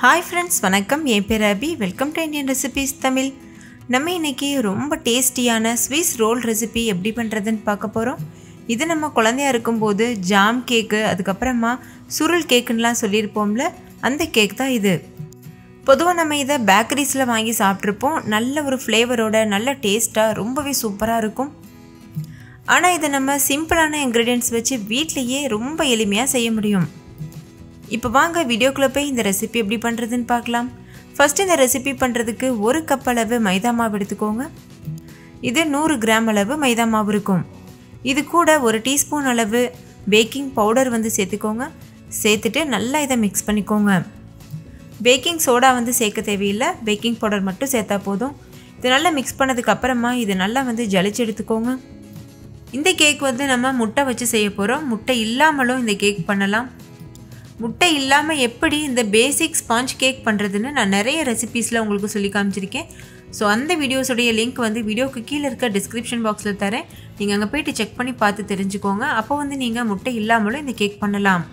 hi friends வணக்கம் என் பேர் Abhi welcome to Indian recipes Tamil நம்ம இன்னைக்கு ரொம்ப டேஸ்டியான ஸ்விஸ் ரோல் ரெசிபி எப்படி பண்ணுறதுன்னு பார்க்க போகிறோம் இது நம்ம குழந்தையா இருக்கும்போது ஜாம் கேக்கு அதுக்கப்புறமா சுருள் கேக்குன்னெலாம் சொல்லியிருப்போம்ல அந்த கேக் தான் இது பொதுவாக நம்ம இதை பேக்கரிஸில் வாங்கி சாப்பிட்ருப்போம் நல்ல ஒரு ஃப்ளேவரோட நல்ல டேஸ்ட்டாக ரொம்பவே சூப்பராக இருக்கும் ஆனால் இதை நம்ம சிம்பிளான இன்க்ரீடியன்ட்ஸ் வச்சு வீட்லேயே ரொம்ப எளிமையாக செய்ய முடியும் இப்போ வாங்க வீடியோக்குள்ளே போய் இந்த ரெசிபி எப்படி பண்ணுறதுன்னு பார்க்கலாம் ஃபஸ்ட் இந்த ரெசிபி பண்ணுறதுக்கு ஒரு கப் அளவு மைதா மாவு எடுத்துக்கோங்க இது நூறு கிராம் அளவு மைதா மாவு இருக்கும் இது கூட ஒரு டீஸ்பூன் அளவு பேக்கிங் பவுடர் வந்து சேர்த்துக்கோங்க சேர்த்துட்டு நல்லா இதை மிக்ஸ் பண்ணிக்கோங்க பேக்கிங் சோடா வந்து சேர்க்க தேவையில்லை பேக்கிங் பவுடர் மட்டும் சேர்த்தா போதும் இது நல்லா மிக்ஸ் பண்ணதுக்கு அப்புறமா இது நல்லா வந்து ஜலிச்சு எடுத்துக்கோங்க இந்த கேக் வந்து நம்ம முட்டை வச்சு செய்ய போகிறோம் முட்டை இல்லாமலும் இந்த கேக் பண்ணலாம் முட்டை இல்லாமல் எப்படி இந்த பேசிக் ஸ்பாஞ்ச் கேக் பண்ணுறதுன்னு நான் நிறைய ரெசிபீஸில் உங்களுக்கு சொல்லி காமிச்சிருக்கேன் ஸோ அந்த வீடியோஸுடைய லிங்க் வந்து வீடியோக்கு கீழே இருக்க டிஸ்கிரிப்ஷன் பாக்ஸில் தரேன் நீங்கள் அங்கே போயிட்டு செக் பண்ணி பார்த்து தெரிஞ்சுக்கோங்க அப்போ வந்து நீங்கள் முட்டை இல்லாமலும் இந்த கேக் பண்ணலாம்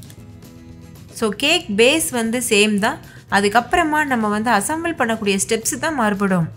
ஸோ கேக் பேஸ் வந்து சேம் தான் அதுக்கப்புறமா நம்ம வந்து அசம்பிள் பண்ணக்கூடிய ஸ்டெப்ஸ் தான் மாறுபடும்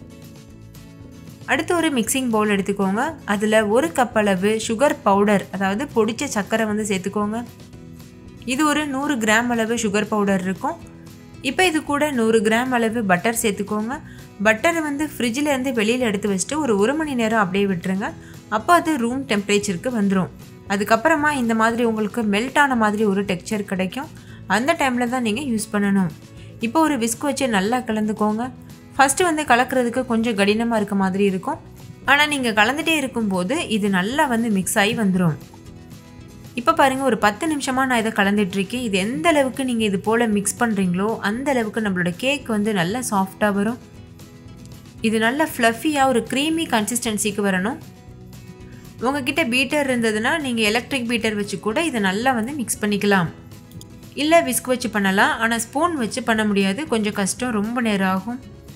அடுத்து ஒரு மிக்சிங் பவுல் எடுத்துக்கோங்க அதில் ஒரு கப் அளவு சுகர் பவுடர் அதாவது பொடிச்ச சர்க்கரை வந்து சேர்த்துக்கோங்க இது ஒரு நூறு கிராம் அளவு சுகர் பவுடர் இருக்கும் இப்போ இது கூட நூறு கிராம் அளவு பட்டர் சேர்த்துக்கோங்க பட்டர் வந்து ஃப்ரிட்ஜில் இருந்து வெளியில் எடுத்து வச்சுட்டு ஒரு ஒரு மணி நேரம் அப்படியே விட்டுருங்க அப்போ அது ரூம் டெம்பரேச்சருக்கு வந்துடும் அதுக்கப்புறமா இந்த மாதிரி உங்களுக்கு மெல்ட் ஆன மாதிரி ஒரு டெக்ஸ்சர் கிடைக்கும் அந்த டைமில் தான் நீங்கள் யூஸ் பண்ணணும் இப்போ ஒரு விஸ்க் வச்சு நல்லா கலந்துக்கோங்க ஃபஸ்ட்டு வந்து கலக்கிறதுக்கு கொஞ்சம் கடினமாக இருக்க மாதிரி இருக்கும் ஆனால் நீங்கள் கலந்துகிட்டே இருக்கும்போது இது நல்லா வந்து மிக்ஸ் ஆகி வந்துடும் இப்போ பாருங்கள் ஒரு பத்து நிமிஷமாக நான் இதை கலந்துட்ருக்கேன் இது எந்த அளவுக்கு நீங்கள் இது போல் மிக்ஸ் பண்ணுறீங்களோ அந்த அளவுக்கு நம்மளோட கேக் வந்து நல்லா சாஃப்டாக வரும் இது நல்ல ஃப்ளஃபியாக ஒரு க்ரீமி கன்சிஸ்டன்சிக்கு வரணும் உங்ககிட்ட பீட்டர் இருந்ததுன்னா நீங்கள் எலக்ட்ரிக் பீட்டர் வச்சு கூட இதை நல்லா வந்து மிக்ஸ் பண்ணிக்கலாம் இல்லை விஸ்க் வச்சு பண்ணலாம் ஆனால் ஸ்பூன் வச்சு பண்ண முடியாது கொஞ்சம் கஷ்டம் ரொம்ப நேரம் ஆகும்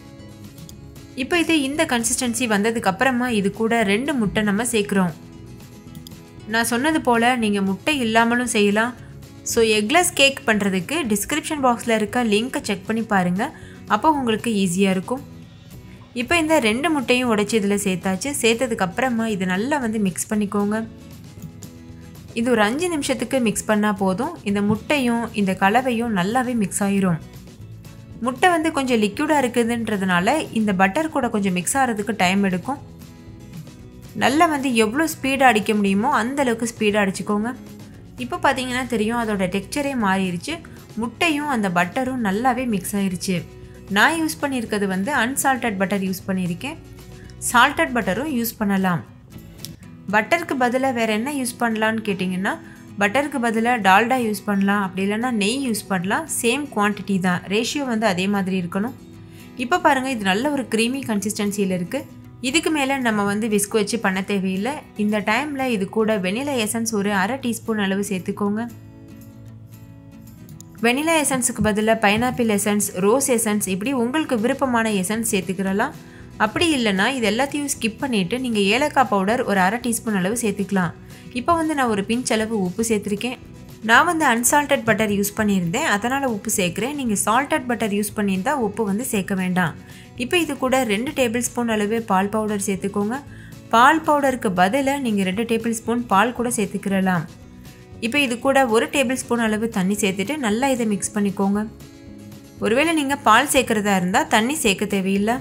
இப்போ இது இந்த கன்சிஸ்டன்சி வந்ததுக்கு அப்புறமா இது கூட ரெண்டு முட்டை நம்ம சேர்க்குறோம் நான் சொன்னது போல் நீங்கள் முட்டை இல்லாமலும் செய்யலாம் ஸோ எக்லெஸ் கேக் பண்ணுறதுக்கு டிஸ்கிரிப்ஷன் பாக்ஸில் இருக்க லிங்க்கை செக் பண்ணி பாருங்கள் அப்போ உங்களுக்கு ஈஸியாக இருக்கும் இப்போ இந்த ரெண்டு முட்டையும் உடைச்சி இதில் சேர்த்தாச்சு சேர்த்ததுக்கு அப்புறமா இது நல்லா வந்து மிக்ஸ் பண்ணிக்கோங்க இது ஒரு அஞ்சு நிமிஷத்துக்கு மிக்ஸ் பண்ணால் போதும் இந்த முட்டையும் இந்த கலவையும் நல்லாவே மிக்ஸ் ஆயிரும் முட்டை வந்து கொஞ்சம் லிக்யூடாக இருக்குதுன்றதுனால இந்த பட்டர் கூட கொஞ்சம் மிக்ஸ் ஆகிறதுக்கு டைம் எடுக்கும் நல்லா வந்து எவ்வளோ ஸ்பீடாக அடிக்க முடியுமோ அந்த அளவுக்கு ஸ்பீடாக அடிச்சுக்கோங்க இப்போ பார்த்தீங்கன்னா தெரியும் அதோட டெக்ஸ்சரே மாறிடுச்சு முட்டையும் அந்த பட்டரும் நல்லாவே மிக்ஸ் ஆயிருச்சு நான் யூஸ் பண்ணியிருக்கிறது வந்து அன்சால்டட் பட்டர் யூஸ் பண்ணியிருக்கேன் சால்டட் பட்டரும் யூஸ் பண்ணலாம் பட்டருக்கு பதிலாக வேறு என்ன யூஸ் பண்ணலான்னு கேட்டிங்கன்னா பட்டருக்கு பதிலாக டால்டா யூஸ் பண்ணலாம் அப்படி இல்லைன்னா நெய் யூஸ் பண்ணலாம் சேம் குவான்டிட்டி தான் ரேஷியோ வந்து அதே மாதிரி இருக்கணும் இப்போ பாருங்கள் இது நல்ல ஒரு க்ரீமி கன்சிஸ்டன்சியில் இருக்குது இதுக்கு மேலே நம்ம வந்து விஸ்க் வச்சு பண்ண தேவையில்லை இந்த டைமில் இது கூட வெனிலா எசன்ஸ் ஒரு அரை டீஸ்பூன் அளவு சேர்த்துக்கோங்க வெனிலா எசன்ஸுக்கு பதிலாக பைனாப்பிள் எசன்ஸ் ரோஸ் எசன்ஸ் இப்படி உங்களுக்கு விருப்பமான எசன்ஸ் சேர்த்துக்கிறலாம் அப்படி இல்லைன்னா இது எல்லாத்தையும் ஸ்கிப் பண்ணிவிட்டு நீங்கள் ஏலக்காய் பவுடர் ஒரு அரை டீஸ்பூன் அளவு சேர்த்துக்கலாம் இப்போ வந்து நான் ஒரு பிஞ்ச் அளவு உப்பு சேர்த்துருக்கேன் நான் வந்து அன்சால்டட் பட்டர் யூஸ் பண்ணியிருந்தேன் அதனால் உப்பு சேர்க்குறேன் நீங்கள் சால்டட் பட்டர் யூஸ் பண்ணியிருந்தால் உப்பு வந்து சேர்க்க வேண்டாம் இப்போ இது கூட ரெண்டு டேபிள் ஸ்பூன் அளவு பால் பவுடர் சேர்த்துக்கோங்க பால் பவுடருக்கு பதிலாக நீங்கள் ரெண்டு டேபிள் ஸ்பூன் பால் கூட சேர்த்துக்கிறலாம் இப்போ இது கூட ஒரு டேபிள் ஸ்பூன் அளவு தண்ணி சேர்த்துட்டு நல்லா இதை மிக்ஸ் பண்ணிக்கோங்க ஒருவேளை நீங்கள் பால் சேர்க்குறதா இருந்தால் தண்ணி சேர்க்க தேவையில்லை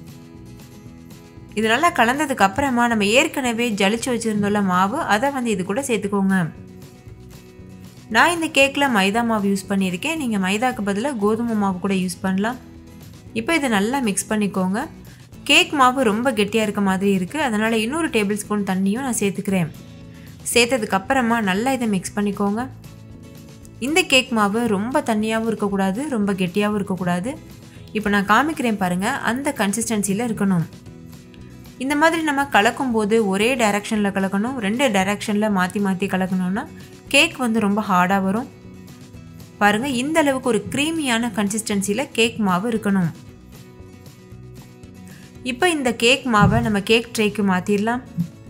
இது நல்லா கலந்ததுக்கு அப்புறமா நம்ம ஏற்கனவே ஜலிச்சு வச்சுருந்தோம்ல மாவு அதை வந்து இது கூட சேர்த்துக்கோங்க நான் இந்த கேக்கில் மைதா மாவு யூஸ் பண்ணியிருக்கேன் நீங்கள் மைதாக்கு பதிலாக கோதுமை மாவு கூட யூஸ் பண்ணலாம் இப்போ இதை நல்லா மிக்ஸ் பண்ணிக்கோங்க கேக் மாவு ரொம்ப கெட்டியாக இருக்க மாதிரி இருக்குது அதனால் இன்னொரு டேபிள் ஸ்பூன் தண்ணியும் நான் சேர்த்துக்கிறேன் சேர்த்ததுக்கு அப்புறமா நல்லா இதை மிக்ஸ் பண்ணிக்கோங்க இந்த கேக் மாவு ரொம்ப தண்ணியாகவும் இருக்கக்கூடாது ரொம்ப கெட்டியாகவும் இருக்கக்கூடாது இப்போ நான் காமிக்கிறேன் பாருங்கள் அந்த கன்சிஸ்டன்சியில் இருக்கணும் இந்த மாதிரி நம்ம கலக்கும்போது ஒரே டைரக்ஷனில் கலக்கணும் ரெண்டு டைரக்ஷனில் மாற்றி மாற்றி கலக்கணும்னா கேக் வந்து ரொம்ப ஹார்டாக வரும் பாருங்கள் இந்த அளவுக்கு ஒரு க்ரீமியான கன்சிஸ்டன்சியில் கேக் மாவு இருக்கணும் இப்போ இந்த கேக் மாவை நம்ம கேக் ட்ரேக்கு மாற்றிடலாம்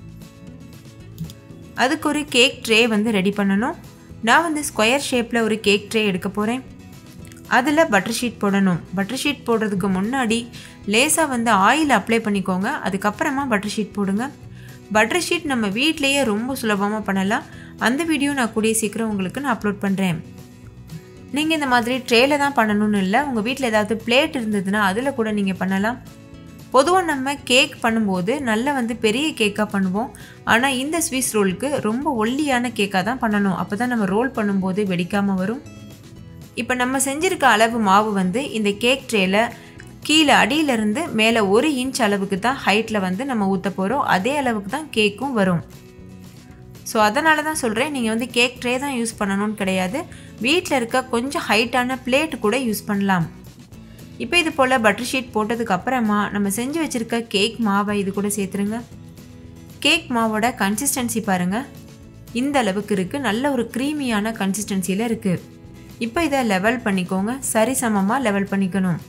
அதுக்கு ஒரு கேக் ட்ரே வந்து ரெடி பண்ணணும் நான் வந்து ஸ்கொயர் ஷேப்பில் ஒரு கேக் ட்ரே எடுக்க போகிறேன் அதில் பட்டர் ஷீட் போடணும் பட்டர் ஷீட் போடுறதுக்கு முன்னாடி லேசாக வந்து ஆயில் அப்ளை பண்ணிக்கோங்க அதுக்கப்புறமா பட்டர் ஷீட் போடுங்க பட்டர் ஷீட் நம்ம வீட்லேயே ரொம்ப சுலபமாக பண்ணலாம் அந்த வீடியோ நான் கூடிய சீக்கிரம் உங்களுக்கு நான் அப்லோட் பண்ணுறேன் நீங்கள் இந்த மாதிரி ட்ரேல தான் பண்ணணும்னு இல்லை உங்கள் வீட்டில் ஏதாவது பிளேட் இருந்ததுன்னா அதில் கூட நீங்கள் பண்ணலாம் பொதுவாக நம்ம கேக் பண்ணும்போது நல்லா வந்து பெரிய கேக்காக பண்ணுவோம் ஆனால் இந்த ஸ்வீஸ் ரோலுக்கு ரொம்ப ஒல்லியான கேக்காக தான் பண்ணணும் அப்போ தான் நம்ம ரோல் பண்ணும்போது வெடிக்காமல் வரும் இப்போ நம்ம செஞ்சுருக்க அளவு மாவு வந்து இந்த கேக் ட்ரேல கீழே அடியிலேருந்து மேலே ஒரு இன்ச் அளவுக்கு தான் ஹைட்டில் வந்து நம்ம ஊற்ற போகிறோம் அதே அளவுக்கு தான் கேக்கும் வரும் ஸோ அதனால தான் சொல்கிறேன் நீங்கள் வந்து கேக் ட்ரே தான் யூஸ் பண்ணணும்னு கிடையாது வீட்டில் இருக்க கொஞ்சம் ஹைட்டான பிளேட் கூட யூஸ் பண்ணலாம் இப்போ இது போல் பட்டர் ஷீட் போட்டதுக்கு அப்புறமா நம்ம செஞ்சு வச்சுருக்க கேக் மாவை இது கூட சேர்த்துருங்க கேக் மாவோட கன்சிஸ்டன்சி பாருங்கள் இந்த அளவுக்கு இருக்குது நல்ல ஒரு க்ரீமியான கன்சிஸ்டன்சியில் இருக்குது இப்போ இதை லெவல் பண்ணிக்கோங்க சரிசமமாக லெவல் பண்ணிக்கணும்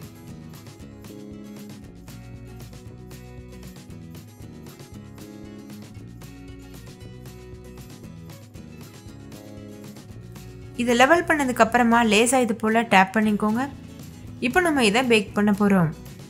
இதை லெவல் பண்ணதுக்கு அப்புறமா லேசாக இது போல் டேப் பண்ணிக்கோங்க இப்போ நம்ம இதை பேக் பண்ண போகிறோம்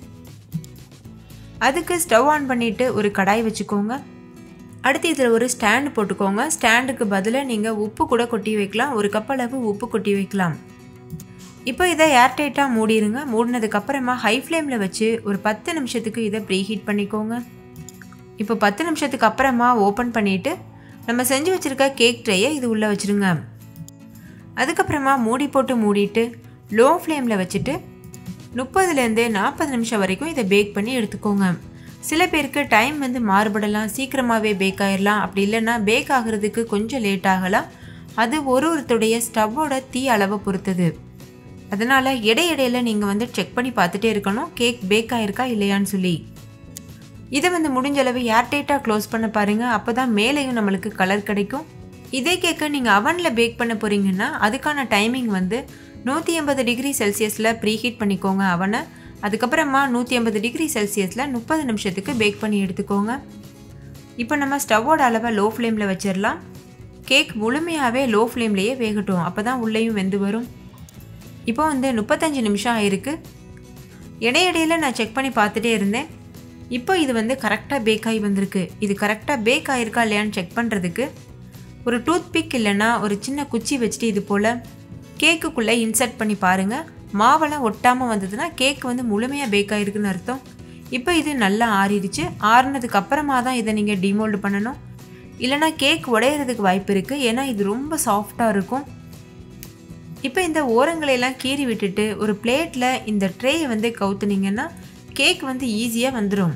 அதுக்கு ஸ்டவ் ஆன் பண்ணிவிட்டு ஒரு கடாய் வச்சுக்கோங்க அடுத்து இதில் ஒரு ஸ்டாண்டு போட்டுக்கோங்க ஸ்டாண்டுக்கு பதிலாக நீங்கள் உப்பு கூட கொட்டி வைக்கலாம் ஒரு கப் அளவு உப்பு கொட்டி வைக்கலாம் இப்போ இதை ஏர்டைட்டாக மூடிடுங்க மூடினதுக்கப்புறமா ஹை ஃப்ளேமில் வச்சு ஒரு பத்து நிமிஷத்துக்கு இதை ப்ரீ ஹீட் பண்ணிக்கோங்க இப்போ பத்து நிமிஷத்துக்கு அப்புறமா ஓப்பன் பண்ணிவிட்டு நம்ம செஞ்சு வச்சுருக்க கேக் ட்ரேயை இது உள்ளே வச்சுருங்க அதுக்கப்புறமா மூடி போட்டு மூடிட்டு லோ ஃப்ளேமில் வச்சுட்டு முப்பதுலேருந்து நாற்பது நிமிஷம் வரைக்கும் இதை பேக் பண்ணி எடுத்துக்கோங்க சில பேருக்கு டைம் வந்து மாறுபடலாம் சீக்கிரமாகவே பேக் ஆகிடலாம் அப்படி இல்லைன்னா பேக் ஆகிறதுக்கு கொஞ்சம் லேட் ஆகலாம் அது ஒரு ஒருத்தருடைய ஸ்டவ்வோட தீ அளவை பொறுத்தது அதனால் இடையிடையில நீங்கள் வந்து செக் பண்ணி பார்த்துட்டே இருக்கணும் கேக் பேக் ஆகிருக்கா இல்லையான்னு சொல்லி இதை வந்து முடிஞ்ச அளவு ஏர்டைட்டாக க்ளோஸ் பண்ண பாருங்கள் அப்போ தான் மேலேயும் நம்மளுக்கு கலர் கிடைக்கும் இதே கேக்கை நீங்கள் அவனில் பேக் பண்ண போகிறீங்கன்னா அதுக்கான டைமிங் வந்து நூற்றி எண்பது டிகிரி செல்சியஸில் ப்ரீ ஹீட் பண்ணிக்கோங்க அவனை அதுக்கப்புறமா நூற்றி ஐம்பது டிகிரி செல்சியஸில் முப்பது நிமிஷத்துக்கு பேக் பண்ணி எடுத்துக்கோங்க இப்போ நம்ம ஸ்டவ்வோட அளவை லோ ஃப்ளேமில் வச்சிடலாம் கேக் முழுமையாகவே லோ ஃப்ளேம்லேயே வேகட்டும் அப்போ தான் உள்ளேயும் வெந்து வரும் இப்போ வந்து முப்பத்தஞ்சு நிமிஷம் ஆயிருக்கு இடையிடையில் நான் செக் பண்ணி பார்த்துட்டே இருந்தேன் இப்போ இது வந்து கரெக்டாக பேக் ஆகி வந்திருக்கு இது கரெக்டாக பேக் ஆகிருக்கா இல்லையான்னு செக் பண்ணுறதுக்கு ஒரு டூத் பிக் இல்லைன்னா ஒரு சின்ன குச்சி வச்சுட்டு இது போல் கேக்குக்குள்ளே இன்சர்ட் பண்ணி பாருங்கள் மாவெல்லாம் ஒட்டாமல் வந்ததுன்னா கேக் வந்து முழுமையாக பேக் ஆகிருக்குன்னு அர்த்தம் இப்போ இது நல்லா ஆறிடுச்சு ஆறுனதுக்கு அப்புறமா தான் இதை நீங்கள் டிமோல்டு பண்ணணும் இல்லைனா கேக் உடையிறதுக்கு வாய்ப்பு இருக்குது ஏன்னா இது ரொம்ப சாஃப்டாக இருக்கும் இப்போ இந்த ஓரங்களையெல்லாம் கீறி விட்டுட்டு ஒரு பிளேட்டில் இந்த ட்ரேயை வந்து கவுத்துனீங்கன்னா கேக் வந்து ஈஸியாக வந்துடும்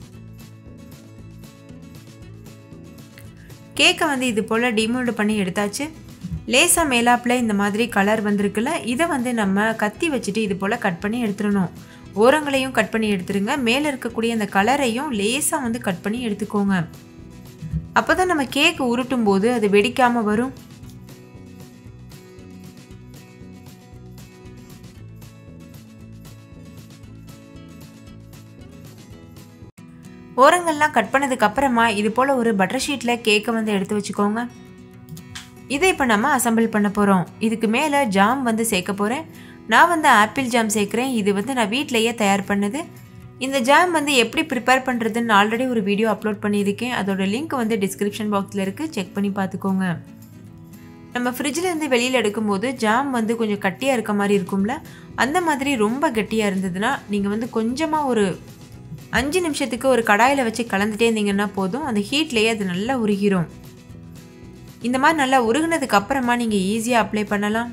கேக்கை வந்து இது போல் டிமோல்டு பண்ணி எடுத்தாச்சு லேசாக மேலாப்பில் இந்த மாதிரி கலர் வந்திருக்குல்ல இதை வந்து நம்ம கத்தி வச்சுட்டு இது போல் கட் பண்ணி எடுத்துடணும் ஓரங்களையும் கட் பண்ணி எடுத்துருங்க மேலே இருக்கக்கூடிய அந்த கலரையும் லேசாக வந்து கட் பண்ணி எடுத்துக்கோங்க அப்போ தான் நம்ம கேக் உருட்டும் போது அது வெடிக்காமல் வரும் ஓரங்கள்லாம் கட் பண்ணதுக்கு அப்புறமா இது போல் ஒரு பட்டர் ஷீட்டில் கேக்கை வந்து எடுத்து வச்சுக்கோங்க இதை இப்போ நம்ம அசம்பிள் பண்ண போகிறோம் இதுக்கு மேலே ஜாம் வந்து சேர்க்க போகிறேன் நான் வந்து ஆப்பிள் ஜாம் சேர்க்குறேன் இது வந்து நான் வீட்டிலையே தயார் பண்ணது இந்த ஜாம் வந்து எப்படி ப்ரிப்பேர் பண்ணுறதுன்னு ஆல்ரெடி ஒரு வீடியோ அப்லோட் பண்ணியிருக்கேன் அதோட லிங்க் வந்து டிஸ்கிரிப்ஷன் பாக்ஸில் இருக்குது செக் பண்ணி பார்த்துக்கோங்க நம்ம ஃப்ரிட்ஜிலேருந்து வெளியில் எடுக்கும்போது ஜாம் வந்து கொஞ்சம் கட்டியாக இருக்க மாதிரி இருக்கும்ல அந்த மாதிரி ரொம்ப கட்டியாக இருந்ததுன்னா நீங்கள் வந்து கொஞ்சமாக ஒரு அஞ்சு நிமிஷத்துக்கு ஒரு கடாயில் வச்சு கலந்துட்டே இருந்தீங்கன்னா போதும் அந்த ஹீட்லேயே அது நல்லா உருகிரும் இந்த மாதிரி நல்லா உருகுனதுக்கு அப்புறமா நீங்கள் ஈஸியாக அப்ளை பண்ணலாம்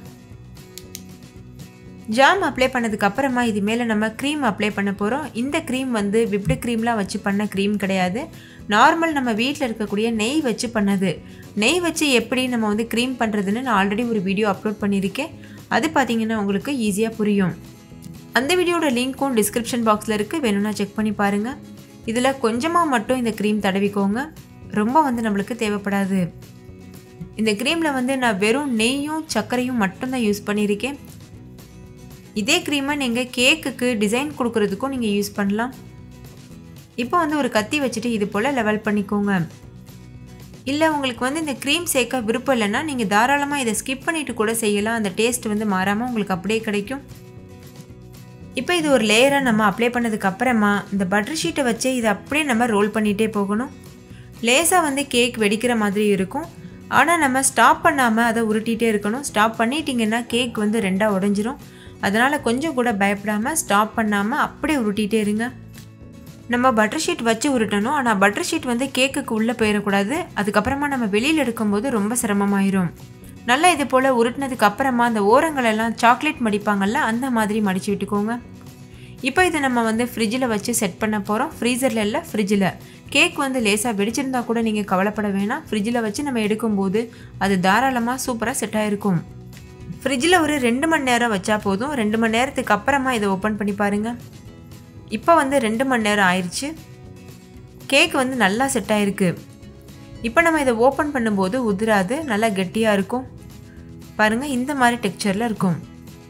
ஜாம் அப்ளை பண்ணதுக்கு அப்புறமா இது மேலே நம்ம க்ரீம் அப்ளை பண்ண போகிறோம் இந்த க்ரீம் வந்து விப்டு க்ரீம்லாம் வச்சு பண்ண க்ரீம் கிடையாது நார்மல் நம்ம வீட்டில் இருக்கக்கூடிய நெய் வச்சு பண்ணது நெய் வச்சு எப்படி நம்ம வந்து க்ரீம் பண்ணுறதுன்னு நான் ஆல்ரெடி ஒரு வீடியோ அப்லோட் பண்ணியிருக்கேன் அது பார்த்தீங்கன்னா உங்களுக்கு ஈஸியாக புரியும் அந்த வீடியோட லிங்க்கும் டிஸ்கிரிப்ஷன் பாக்ஸில் இருக்குது வேணும்னா செக் பண்ணி பாருங்கள் இதில் கொஞ்சமாக மட்டும் இந்த க்ரீம் தடவிக்கோங்க ரொம்ப வந்து நம்மளுக்கு தேவைப்படாது இந்த க்ரீமில் வந்து நான் வெறும் நெய்யும் சர்க்கரையும் மட்டும்தான் யூஸ் பண்ணியிருக்கேன் இதே க்ரீமை நீங்கள் கேக்குக்கு டிசைன் கொடுக்குறதுக்கும் நீங்கள் யூஸ் பண்ணலாம் இப்போ வந்து ஒரு கத்தி வச்சுட்டு இது போல் லெவல் பண்ணிக்கோங்க இல்லை உங்களுக்கு வந்து இந்த க்ரீம் சேர்க்க விருப்பம் இல்லைன்னா நீங்கள் தாராளமாக இதை ஸ்கிப் பண்ணிவிட்டு கூட செய்யலாம் அந்த டேஸ்ட் வந்து மாறாமல் உங்களுக்கு அப்படியே கிடைக்கும் இப்போ இது ஒரு லேயராக நம்ம அப்ளை பண்ணதுக்கு அப்புறமா இந்த பட்டர் ஷீட்டை வச்சு இதை அப்படியே நம்ம ரோல் பண்ணிகிட்டே போகணும் லேசாக வந்து கேக் வெடிக்கிற மாதிரி இருக்கும் ஆனால் நம்ம ஸ்டாப் பண்ணாமல் அதை உருட்டிகிட்டே இருக்கணும் ஸ்டாப் பண்ணிட்டீங்கன்னா கேக் வந்து ரெண்டாக உடஞ்சிரும் அதனால் கொஞ்சம் கூட பயப்படாமல் ஸ்டாப் பண்ணாமல் அப்படியே உருட்டிகிட்டே இருங்க நம்ம பட்டர் ஷீட் வச்சு உருட்டணும் ஆனால் பட்டர் ஷீட் வந்து கேக்குக்கு உள்ளே போயிடக்கூடாது அதுக்கப்புறமா நம்ம வெளியில் எடுக்கும்போது ரொம்ப சிரமமாயிரும் நல்லா இது போல் உருட்டினதுக்கு அப்புறமா அந்த ஓரங்களெல்லாம் சாக்லேட் மடிப்பாங்கள்ல அந்த மாதிரி மடித்து விட்டுக்கோங்க இப்போ இதை நம்ம வந்து ஃப்ரிட்ஜில் வச்சு செட் பண்ண போகிறோம் ஃப்ரீசரில் இல்லை ஃப்ரிட்ஜில் கேக் வந்து லேசாக வெடிச்சிருந்தா கூட நீங்கள் கவலைப்பட வேணாம் ஃப்ரிட்ஜில் வச்சு நம்ம எடுக்கும்போது அது தாராளமாக சூப்பராக செட் ஆகிருக்கும் ஃப்ரிட்ஜில் ஒரு ரெண்டு மணி நேரம் வச்சா போதும் ரெண்டு மணி நேரத்துக்கு அப்புறமா இதை ஓப்பன் பண்ணி பாருங்கள் இப்போ வந்து ரெண்டு மணி நேரம் ஆயிடுச்சு கேக் வந்து நல்லா செட் ஆகிருக்கு இப்போ நம்ம இதை ஓப்பன் பண்ணும்போது உதிராது நல்லா கெட்டியாக இருக்கும் பாருங்கள் இந்த மாதிரி டெக்ஸ்சரில் இருக்கும்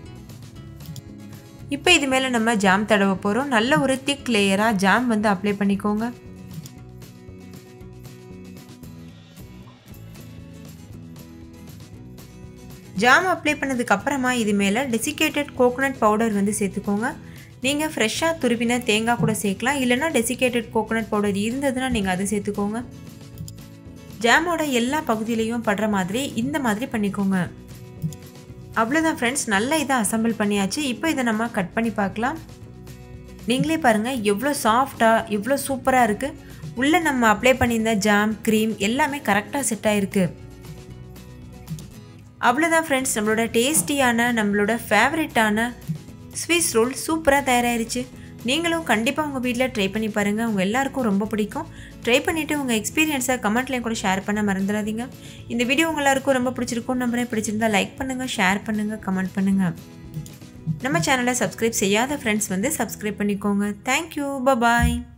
இப்போ இது மேலே நம்ம ஜாம் தடவ போகிறோம் நல்ல ஒரு திக் லேயராக ஜாம் வந்து அப்ளை பண்ணிக்கோங்க ஜாம் அப்ளை பண்ணதுக்கு அப்புறமா இது மேலே டெசிகேட்டட் கோகோனட் பவுடர் வந்து சேர்த்துக்கோங்க நீங்கள் ஃப்ரெஷ்ஷாக துருவின தேங்காய் கூட சேர்க்கலாம் இல்லைனா டெசிகேட்டட் கோகோனட் பவுடர் இருந்ததுன்னா நீங்கள் அதை சேர்த்துக்கோங்க ஜாமோட எல்லா பகுதியிலையும் படுற மாதிரி இந்த மாதிரி பண்ணிக்கோங்க அவ்வளோதான் ஃப்ரெண்ட்ஸ் நல்லா இதை அசம்பிள் பண்ணியாச்சு இப்போ இதை நம்ம கட் பண்ணி பார்க்கலாம் நீங்களே பாருங்கள் எவ்வளோ சாஃப்டாக எவ்வளோ சூப்பராக இருக்குது உள்ளே நம்ம அப்ளை பண்ணியிருந்த ஜாம் க்ரீம் எல்லாமே கரெக்டாக செட் ஆகிருக்கு அவ்வளோதான் ஃப்ரெண்ட்ஸ் நம்மளோட டேஸ்டியான நம்மளோட ஃபேவரட்டான ஸ்வீஸ் ரோல் சூப்பராக தயாராகிருச்சு நீங்களும் கண்டிப்பாக உங்கள் வீட்டில் ட்ரை பண்ணி பாருங்கள் உங்கள் எல்லாருக்கும் ரொம்ப பிடிக்கும் ட்ரை பண்ணிவிட்டு உங்கள் எக்ஸ்பீரியன்ஸை கமெண்ட்லேயும் கூட ஷேர் பண்ண மறந்துடாதீங்க இந்த வீடியோ உங்கள் எல்லாருக்கும் ரொம்ப பிடிச்சிருக்கும் நம்பரே பிடிச்சிருந்தா லைக் பண்ணுங்கள் ஷேர் பண்ணுங்கள் கமெண்ட் பண்ணுங்கள் நம்ம சேனலை சப்ஸ்கிரைப் செய்யாத ஃப்ரெண்ட்ஸ் வந்து சப்ஸ்கிரைப் பண்ணிக்கோங்க தேங்க்யூ பபாய்